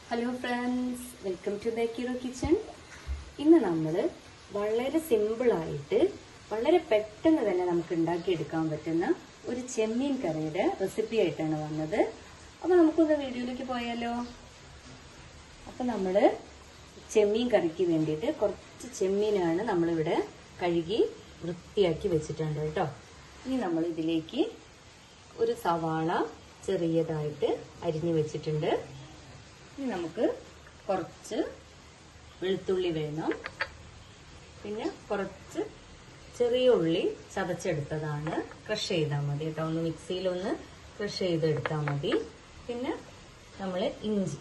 hello friends welcome to ബേക്കിറോ kitchen ഇന്ന് നമ്മൾ വളരെ സിമ്പിളായിട്ട് വളരെ പെട്ടെന്ന് തന്നെ നമുക്ക് ഉണ്ടാക്കിയെടുക്കാൻ പറ്റുന്ന ഒരു ചെമ്മീൻ കറിയുടെ റെസിപ്പി ആയിട്ടാണ് വന്നത് അപ്പോൾ നമുക്കൊന്ന് വീഡിയോയിലേക്ക് പോയാലോ അപ്പോൾ നമ്മൾ ചെമ്മീൻ കറിക്ക് വേണ്ടിയിട്ട് കുറച്ച് ചെമ്മീനാണ് നമ്മളിവിടെ കഴുകി വൃത്തിയാക്കി വെച്ചിട്ടുണ്ട് കേട്ടോ ഇനി നമ്മൾ ഇതിലേക്ക് ഒരു സവാള ചെറിയതായിട്ട് അരിഞ്ഞു വെച്ചിട്ടുണ്ട് ഇനി നമുക്ക് കുറച്ച് വെളുത്തുള്ളി വേണം പിന്നെ കുറച്ച് ചെറിയ ഉള്ളി ചതച്ചെടുത്തതാണ് ക്രഷ് ചെയ്താൽ മതി കേട്ടോ ഒന്ന് മിക്സിയിലൊന്ന് ക്രഷ് ചെയ്തെടുത്താൽ മതി പിന്നെ നമ്മൾ ഇഞ്ചി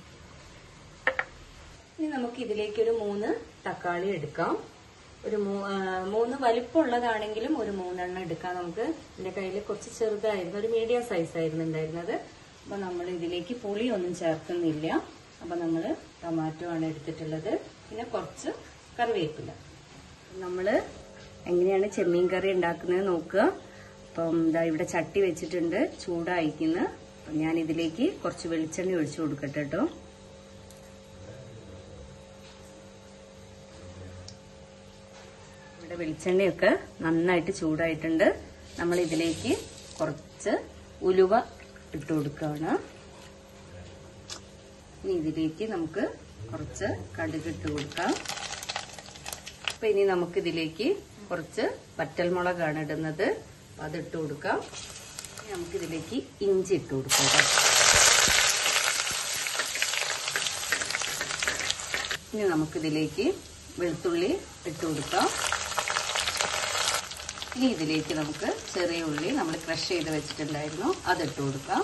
ഇനി നമുക്ക് ഇതിലേക്ക് ഒരു മൂന്ന് തക്കാളി എടുക്കാം ഒരു മൂന്ന് വലിപ്പമുള്ളതാണെങ്കിലും ഒരു മൂന്നെണ്ണം എടുക്കാം നമുക്ക് എൻ്റെ കയ്യിൽ കുറച്ച് ചെറുതായിരുന്നു ഒരു മീഡിയം സൈസ് ആയിരുന്നു ഉണ്ടായിരുന്നത് അപ്പൊ നമ്മൾ ഇതിലേക്ക് പുളിയൊന്നും ചേർക്കുന്നില്ല അപ്പൊ നമ്മൾ ടൊമാറ്റോ ആണ് എടുത്തിട്ടുള്ളത് പിന്നെ കുറച്ച് കറിവേപ്പില നമ്മൾ എങ്ങനെയാണ് ചെമ്മീൻ കറി ഉണ്ടാക്കുന്നത് നോക്കുക അപ്പം ഇതാ ഇവിടെ ചട്ടി വെച്ചിട്ടുണ്ട് ചൂടായിക്കുന്നു അപ്പം ഞാൻ ഇതിലേക്ക് കുറച്ച് വെളിച്ചെണ്ണ ഒഴിച്ചു കൊടുക്കട്ടെ കേട്ടോ ഇവിടെ വെളിച്ചെണ്ണയൊക്കെ നന്നായിട്ട് ചൂടായിട്ടുണ്ട് നമ്മൾ ഇതിലേക്ക് കുറച്ച് ഉലുവ ഇട്ട് കൊടുക്കുകയാണ് ഇനി ഇതിലേക്ക് നമുക്ക് കുറച്ച് കടുക് ഇട്ട് കൊടുക്കാം അപ്പൊ ഇനി നമുക്ക് ഇതിലേക്ക് കുറച്ച് വറ്റൽമുളകാണ് ഇടുന്നത് അത് ഇട്ട് കൊടുക്കാം ഇനി നമുക്ക് ഇതിലേക്ക് ഇഞ്ചി ഇട്ട് കൊടുക്കാം ഇനി നമുക്കിതിലേക്ക് വെളുത്തുള്ളി ഇട്ട് കൊടുക്കാം ഇനി ഇതിലേക്ക് നമുക്ക് ചെറിയ ഉള്ളി നമ്മൾ ക്രഷ് ചെയ്ത് വെച്ചിട്ടുണ്ടായിരുന്നു അതിട്ട് കൊടുക്കാം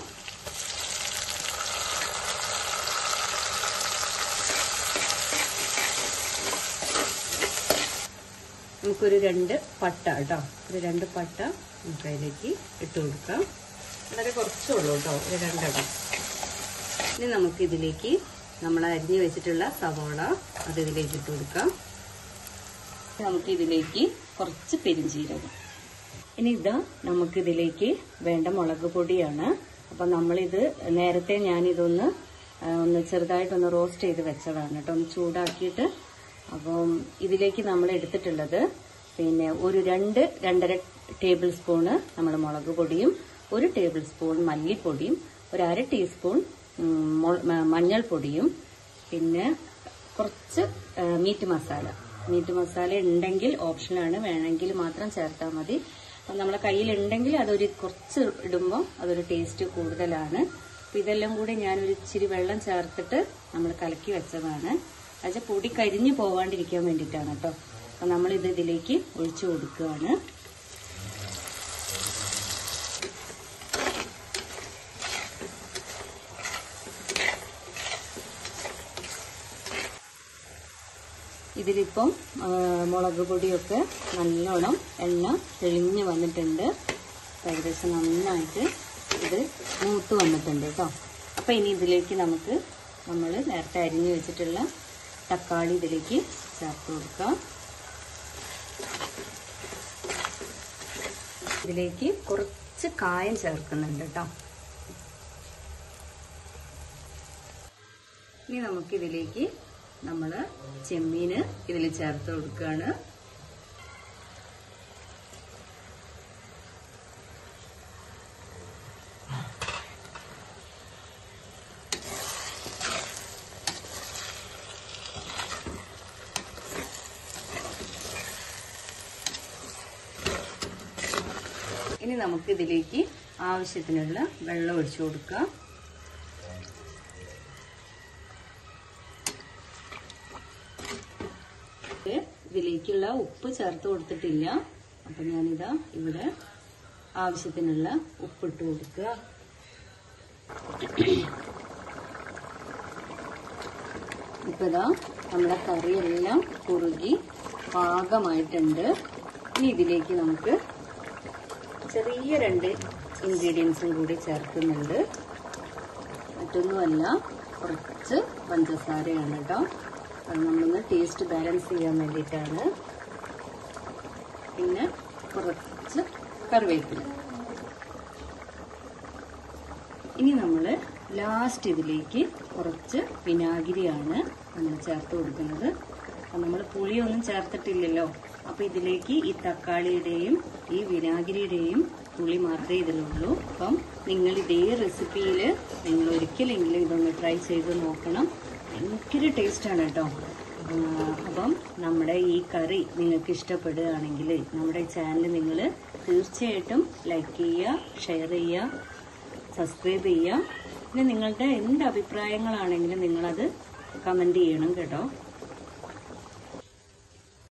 നമുക്കൊരു രണ്ട് പട്ട കേട്ടോ ഒരു രണ്ട് പട്ട നമുക്ക് അതിലേക്ക് ഇട്ട് കൊടുക്കാം വളരെ കുറച്ചുള്ളൂ കേട്ടോ ഒരു രണ്ടെണ്ണം ഇനി നമുക്കിതിലേക്ക് നമ്മൾ അരിഞ്ഞു വെച്ചിട്ടുള്ള സവാള അത് ഇതിലേക്ക് ഇട്ട് കൊടുക്കാം നമുക്കിതിലേക്ക് കുറച്ച് പെരിഞ്ചീരകം ഇനി ഇതാ നമുക്കിതിലേക്ക് വേണ്ട മുളക് പൊടിയാണ് അപ്പം നമ്മളിത് നേരത്തെ ഞാനിതൊന്ന് ഒന്ന് ചെറുതായിട്ടൊന്ന് റോസ്റ്റ് ചെയ്ത് വെച്ചതാണ് കേട്ടോ ഒന്ന് ചൂടാക്കിയിട്ട് അപ്പം ഇതിലേക്ക് നമ്മൾ എടുത്തിട്ടുള്ളത് പിന്നെ ഒരു രണ്ട് രണ്ടര ടേബിൾ സ്പൂണ് നമ്മൾ മുളക് പൊടിയും ഒരു ടേബിൾ സ്പൂൺ മല്ലിപ്പൊടിയും ഒരു അര ടീസ്പൂൺ മഞ്ഞൾപ്പൊടിയും പിന്നെ കുറച്ച് മീറ്റ് മസാല മീറ്റ് മസാല ഉണ്ടെങ്കിൽ ഓപ്ഷനാണ് വേണമെങ്കിൽ മാത്രം ചേർത്താൽ മതി അപ്പം നമ്മളെ കയ്യിലുണ്ടെങ്കിൽ അതൊരു കുറച്ച് ഇടുമ്പോൾ അതൊരു ടേസ്റ്റ് കൂടുതലാണ് അപ്പം ഇതെല്ലാം കൂടി ഞാനൊരു ഇച്ചിരി വെള്ളം ചേർത്തിട്ട് നമ്മൾ കലക്കി വെച്ചതാണ് അത് പൊടി കരിഞ്ഞു പോവാണ്ടിരിക്കാൻ വേണ്ടിയിട്ടാണ് കേട്ടോ അപ്പം നമ്മളിത് ഇതിലേക്ക് ഒഴിച്ചു കൊടുക്കുകയാണ് ഇതിലിപ്പം മുളക് പൊടിയൊക്കെ നല്ലോണം എണ്ണ തെളിഞ്ഞ് വന്നിട്ടുണ്ട് ഏകദേശം നന്നായിട്ട് ഇത് മൂത്ത് വന്നിട്ടുണ്ട് കേട്ടോ അപ്പം ഇനി ഇതിലേക്ക് നമുക്ക് നമ്മൾ നേരത്തെ അരിഞ്ഞു വെച്ചിട്ടുള്ള തക്കാളി ഇതിലേക്ക് ചേർത്ത് കൊടുക്കാം ഇതിലേക്ക് കുറച്ച് കായം ചേർക്കുന്നുണ്ട് കേട്ടോ ഇനി നമുക്കിതിലേക്ക് നമ്മൾ ചെമ്മീന് ഇതിൽ ചേർത്ത് കൊടുക്കുകയാണ് ഇനി നമുക്ക് ഇതിലേക്ക് ആവശ്യത്തിനുള്ള വെള്ളം ഒഴിച്ചു കൊടുക്കാം ഇതിലേക്കുള്ള ഉപ്പ് ചേർത്ത് കൊടുത്തിട്ടില്ല അപ്പൊ ഞാനിതാ ഇവിടെ ആവശ്യത്തിനുള്ള ഉപ്പിട്ട് കൊടുക്കുക ഇപ്പൊ ഇതാ നമ്മുടെ കറിയെല്ലാം കുറുകി പാകമായിട്ടുണ്ട് ഇനി ഇതിലേക്ക് നമുക്ക് ചെറിയ രണ്ട് ഇൻഗ്രീഡിയൻസും കൂടി ചേർക്കുന്നുണ്ട് മറ്റൊന്നുമല്ല കുറച്ച് പഞ്ചസാരയാണ് കേട്ടോ അത് നമ്മളൊന്ന് ടേസ്റ്റ് ബാലൻസ് ചെയ്യാൻ വേണ്ടിയിട്ടാണ് പിന്നെ കുറച്ച് കറിവേപ്പില ഇനി നമ്മൾ ലാസ്റ്റ് ഇതിലേക്ക് കുറച്ച് വിനാഗിരിയാണ് നമ്മൾ ചേർത്ത് കൊടുക്കുന്നത് അപ്പം നമ്മൾ പുളിയൊന്നും ചേർത്തിട്ടില്ലല്ലോ അപ്പോൾ ഇതിലേക്ക് ഈ തക്കാളിയുടെയും ഈ വിനാഗിരിയുടെയും പുളി മാത്രമേ ഇതിലുള്ളൂ അപ്പം നിങ്ങൾ ഇതേ റെസിപ്പിയിൽ നിങ്ങൾ ഒരിക്കലെങ്കിലും ഇതൊന്ന് ട്രൈ ചെയ്ത് നോക്കണം ഭയങ്കര ടേസ്റ്റാണ് കേട്ടോ ആ, അപ്പം നമ്മുടെ ഈ കറി നിങ്ങൾക്ക് ഇഷ്ടപ്പെടുകയാണെങ്കിൽ നമ്മുടെ ചാനൽ നിങ്ങൾ തീർച്ചയായിട്ടും ലൈക്ക് ചെയ്യുക ഷെയർ ചെയ്യുക സബ്സ്ക്രൈബ് ചെയ്യുക പിന്നെ നിങ്ങളുടെ എന്ത് അഭിപ്രായങ്ങളാണെങ്കിലും നിങ്ങളത് കമൻറ്റ് ചെയ്യണം കേട്ടോ